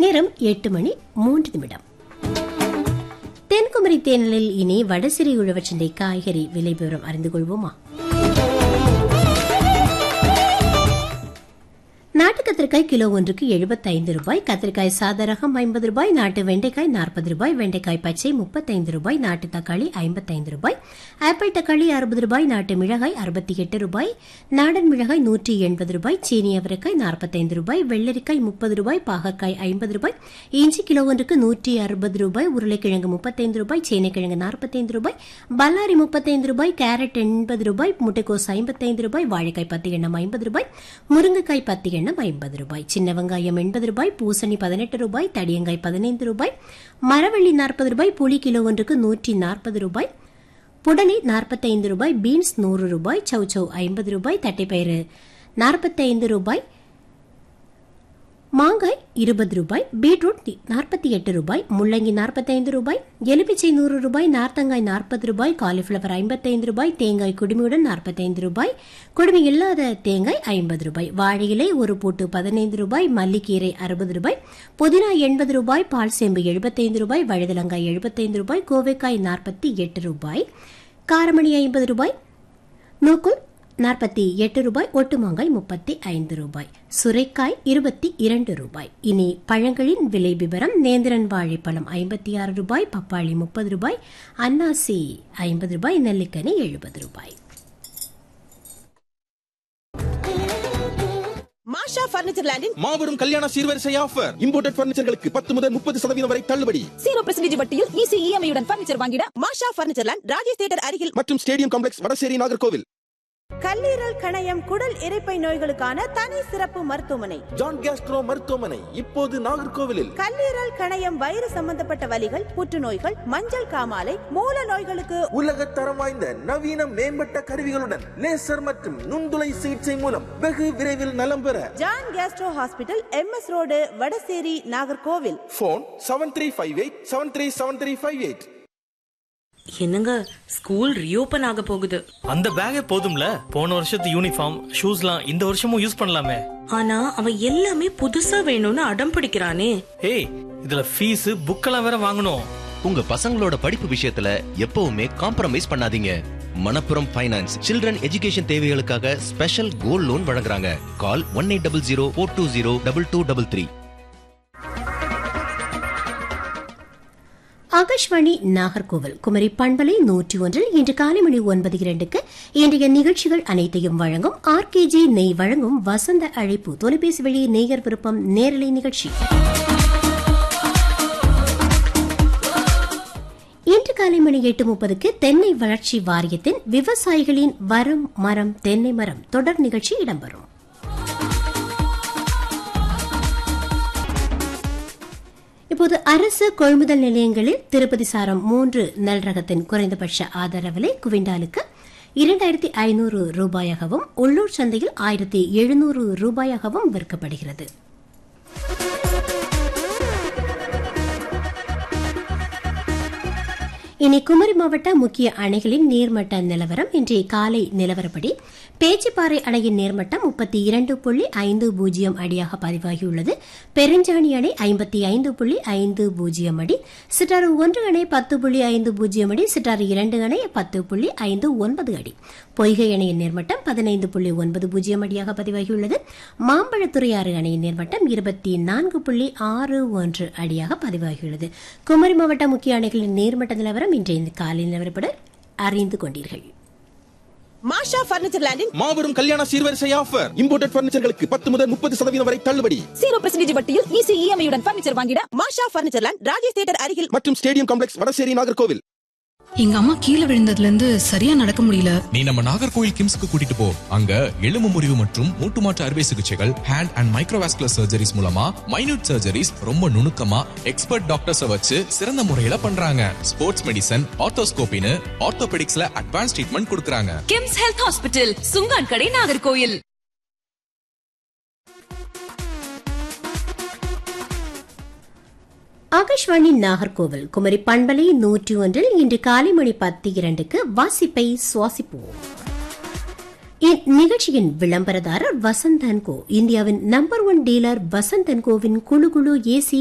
நேரம் எட்டு மணி மூன்று நிமிடம் தென்குமரி தேனலில் இனி வடசிறை உழவச்சந்தை காய்கறி விலை விவரம் அறிந்து கொள்வோமா நாட்டு கத்திரிக்காய் கிலோ ஒன்றுக்கு எழுபத்தைந்து ரூபாய் கத்திரிக்காய் சாத ரகம் ஐம்பது ரூபாய் நாட்டு வெண்டைக்காய் நாற்பது ரூபாய் வெண்டைக்காய் பச்சை முப்பத்தைந்து ரூபாய் நாட்டு தக்காளி ஐம்பத்தைந்து ரூபாய் ஆப்பிள் தக்காளி அறுபது ரூபாய் நாட்டு மிளகாய் அறுபத்தி எட்டு ரூபாய் நாடன் மிளகாய் நூற்றி எண்பது ரூபாய் சீனி அவரைக்காய் நாற்பத்தைந்து ரூபாய் வெள்ளரிக்காய் முப்பது ரூபாய் பாகக்காய் ஐம்பது ரூபாய் இஞ்சி கிலோ ஒன்றுக்கு நூற்றி அறுபது ரூபாய் உருளைக்கிழங்கு முப்பத்தைந்து ரூபாய் சேனைக்கிழங்கு நாற்பத்தைந்து ரூபாய் பல்லாரி முப்பத்தைந்து ரூபாய் கேரட் எண்பது ரூபாய் முட்டைக்கோஸ் ஐம்பத்தைந்து ரூபாய் வாழைக்காய் பத்து எண்ணம் ஐம்பது ரூபாய் முருங்கைக்காய் பத்து எண்ணம் ஐம்பது ரூபாய் சின்ன வெங்காயம் எண்பது ரூபாய் பூசணி பதினெட்டு ரூபாய் தடியங்காய் பதினைந்து ரூபாய் மரவள்ளி நாற்பது ரூபாய் புளி கிலோ ஒன்றுக்கு நூற்றி நாற்பது ரூபாய் புடலி நாற்பத்தைந்து ரூபாய் பீன்ஸ் நூறு ரூபாய் சௌச்சௌ ஐம்பது ரூபாய் தட்டைப்பயிறு நாற்பத்தைந்து ரூபாய் மாங்காய் இருபது ரூபாய் பீட்ரூட் நாற்பத்தி எட்டு ரூபாய் முள்ளங்கி நாற்பத்தைந்து ரூபாய் எலுமிச்சை நூறு ரூபாய் நார்த்தங்காய் நாற்பது ரூபாய் காலிஃபிளவர் ஐம்பத்தைந்து ரூபாய் தேங்காய் குடுமியுடன் நாற்பத்தைந்து ரூபாய் குடுமி இல்லாத தேங்காய் ஐம்பது ரூபாய் வாழை இலை ஒரு பூட்டு பதினைந்து ரூபாய் மல்லிக்கீரை அறுபது ரூபாய் புதினா எண்பது ரூபாய் பால் சேம்பு எழுபத்தைந்து ரூபாய் வழுதலங்காய் எழுபத்தைந்து ரூபாய் கோவைக்காய் நாற்பத்தி எட்டு ரூபாய் காரமணி ஐம்பது ரூபாய் நூக்குள் நாற்பத்தி எட்டு ரூபாய் ஒட்டுமாங்காய் முப்பத்தி ஐந்து ரூபாய் சுரைக்காய் இருபத்தி இரண்டு ரூபாய் இனி பழங்களின் விலை விவரம் நேந்திரன் வாழைப்பழம் ஐம்பத்தி ஆறு ரூபாய் பப்பாளி முப்பது ரூபாய் அன்னாசி ஐம்பது ரூபாய் நெல்லிக்கனி எழுபது ரூபாய் மாஷா பர்னிச்சர் லேண்டின் மாபெரும் கல்யாண சீர்வரிசை ஆஃபர் இம்போர்ட்டட் பர்னிச்சர்களுக்கு பத்து முதல் முப்பது சதவீதம் வரை தள்ளுபடி ஜீரோ பெர்சன்டேஜ் வட்டியில் ஈஸி இஎம்ஐ உடன் பர்னிச்சர் வாங்கிட Masha furniture land Rajesh theatre அருகில் மற்றும் ஸ்டேடியம் காம்ப்ளெக்ஸ் வடசேரி நாகர்கோவில் கல்லீரல் கணையம் குடல் இரைப்பை நோய்களுக்கான தனி சிறப்பு மருத்துவமனை ஜான் கேஸ்ட்ரோ மருத்துவமனை இப்போது நாகர்கோவிலில் கல்லீரல் கணையம் வயிறு சம்பந்தப்பட்ட வலிகள் புற்றுநோய்கள் மஞ்சள் காமாலை மூல நோய்களுக்கு உலக தரம் வாய்ந்த நவீன மேம்பட்ட கருவிகளுடன் லேசர் மற்றும் நுண்துளை சிகிச்சை மூலம் வெகு விரைவில் நலம் பெற John gastro hospital MS road Vadasery Nagercoil phone seven three five eight seven three seven three five eight என்னங்க ஸ்கூல் ரீஓபன் ஆக போகுது அந்த பேக்கே போதும்ல போன வருஷத்து யூனிஃபார்ம் ஷூஸ்லாம் இந்த வருஷமும் யூஸ் பண்ணலாமே ஆனா அவன் எல்லாமே புதுசா வேணும்னு அடம் பிடிக்கிறானே ஏய் இதுல ஃபீஸ் புக்கெல்லாம் வேற வாங்கணும் உங்க பசங்களோட படிப்பு விஷயத்துல எப்பவுமே காம்ப்ரமைஸ் பண்ணாதீங்க மணப்புரம் ஃபைனான்ஸ் சில்ட்ரன் எஜுகேஷன் தேவைகளுக்காக ஸ்பெஷல் கோல்ட் லோன் வழங்குறாங்க call one eight double zero four two zero double two double three Akashvani Nagercoil Kumari பண்பலை நூற்றி ஒன்றில் இன்று காலை மணி ஒன்பது இரண்டுக்கு இன்றைய நிகழ்ச்சிகள் அனைத்தையும் வழங்கும் ஆர்கேஜி நெய் வழங்கும் வசந்த அழைப்பு தொலைபேசி வழி நேயர் விருப்பம் நேரலை நிகழ்ச்சி இன்று காலை மணி எட்டு முப்பதுக்கு தென்னை வளர்ச்சி வாரியத்தின் விவசாயிகளின் வரம் மரம் தென்னை மரம் தொடர் நிகழ்ச்சி இடம்பெறும் இப்போது அரசு கொள்முதல் நிலையங்களில் திருப்பதி சாரம் மூன்று நெல் ரகத்தின் குறைந்தபட்ச ஆதார விலை குவிண்டாலுக்கு இரண்டாயிரத்தி ஐநூறு ரூபாயாகவும் உள்ளூர் சந்தையில் ஆயிரத்தி எழுநூறு ரூபாயாகவும் விற்கப்படுகிறது இனி குமரி மாவட்ட முக்கிய அணைகளின் நீர்மட்ட நிலவரம் இன்றைய காலை நிலவரப்படி பேச்சிப்பாறை அணையின் நீர்மட்டம் முப்பத்தி இரண்டு புள்ளி ஐந்து பூஜ்ஜியம் அடியாக பதிவாகியுள்ளது பெருஞ்சாணி அணை ஐம்பத்தி ஐந்து புள்ளி ஐந்து பூஜ்ஜியம் அடி சிட்டாறு ஒன்று அணை பத்து புள்ளி ஐந்து பூஜ்ஜியம் அடி சிட்டாறு இரண்டு அணை பத்து புள்ளி ஐந்து ஒன்பது அடி பொய்கை அணையின் நீர்மட்டம் பதினைந்து புள்ளி ஒன்பது பூஜ்ஜியம் அடியாக பதிவாகியுள்ளது மாம்பழத்துறையாறு அணையின் நீர்மட்டம் இருபத்தி நான்கு புள்ளி ஆறு ஒன்று அடியாக பதிவாகியுள்ளது குமரி மாவட்ட முக்கிய அணைகளின் நீர்மட்ட நிலவரம் இன்றைய காலை நிலவரப்பட அறிந்து கொண்டீர்கள் மாஷா பர்னிச்சர் லேண்டின் மாபெரும் கல்யாண சீர்வரிசை ஆஃபர் இம்போர்ட்டட் பர்னிச்சர்களுக்கு பத்து முதல் முப்பது சதவீதம் வரை தள்ளுபடி ஜீரோ பெர்சன்டேஜ் வட்டியில் ஈஸி இஎம்ஐ உடன் பர்னிச்சர் வாங்கிட Masha furniture land Rajesh theatre அருகில் மற்றும் ஸ்டேடியம் காம்ப்ளெக்ஸ் வடசேரி நாகர்கோவில் எங்க அம்மா கீழே விழுந்ததுல இருந்து சரியா நடக்க முடியல நீ நம்ம நாகர்கோயில் கிம்ஸ்க்கு கூட்டிட்டு போ அங்க எலும்பு முறிவு மற்றும் மூட்டு மாற்று அறுவை சிகிச்சைகள் ஹேண்ட் அண்ட் மைக்ரோவாஸ்குலர் சர்ஜரிஸ் மூலமா மைனூட் சர்ஜரிஸ் ரொம்ப நுணுக்கமா எக்ஸ்பர்ட் டாக்டர்ஸ வச்சு சிறந்த முறையில பண்றாங்க ஸ்போர்ட்ஸ் மெடிசன் ஆர்த்தோஸ்கோபின்னு ஆர்த்தோபெடிக்ஸ்ல அட்வான்ஸ் ட்ரீட்மெண்ட் கொடுக்கறாங்க கிம்ஸ் ஹெல்த் ஹாஸ்பிட்டல் சுங்கான் கடை நாகர்கோயில் ஆகாஷ்வாணி நாகர்கோவில் குமரி பண்பலை நூற்றி ஒன்றில் இன்று காலை மணி பத்து இரண்டுக்கு வாசிப்பை சுவாசிப்போம் இந்நிகழ்ச்சியின் விளம்பரதாரர் வசந்தன் கோ இந்தியாவின் நம்பர் ஒன் டீலர் வசந்தன் கோவின் குழு குழு ஏசி